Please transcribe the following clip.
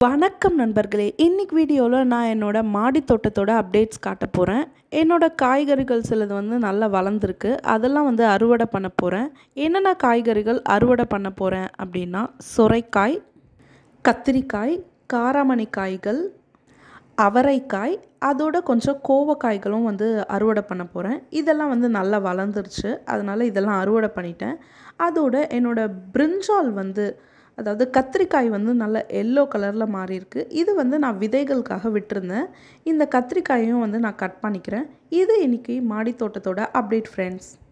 வணக்கம் நண்பர்களே இன்னைக்கு வீடியோவில் நான் என்னோட மாடி தோட்டத்தோட அப்டேட்ஸ் காட்ட போகிறேன் என்னோட காய்கறிகள் சிலது வந்து நல்லா வளர்ந்துருக்கு அதெல்லாம் வந்து அறுவடை பண்ண போகிறேன் என்னென்ன காய்கறிகள் அறுவடை பண்ண போகிறேன் அப்படின்னா சுரைக்காய் கத்திரிக்காய் காராமணி காய்கள் அவரைக்காய் அதோட கொஞ்சம் கோவக்காய்களும் வந்து அறுவடை பண்ண போகிறேன் இதெல்லாம் வந்து நல்லா வளர்ந்துருச்சு அதனால் இதெல்லாம் அறுவடை பண்ணிட்டேன் அதோட என்னோடய பிரிஞ்சால் வந்து அதாவது கத்திரிக்காய் வந்து நல்ல எல்லோ கலரில் மாறி இருக்கு இது வந்து நான் விதைகளுக்காக விட்டுருந்தேன் இந்த கத்திரிக்காயும் வந்து நான் கட் பண்ணிக்கிறேன் இது இன்றைக்கி மாடி தோட்டத்தோட அப்டேட் ஃப்ரெண்ட்ஸ்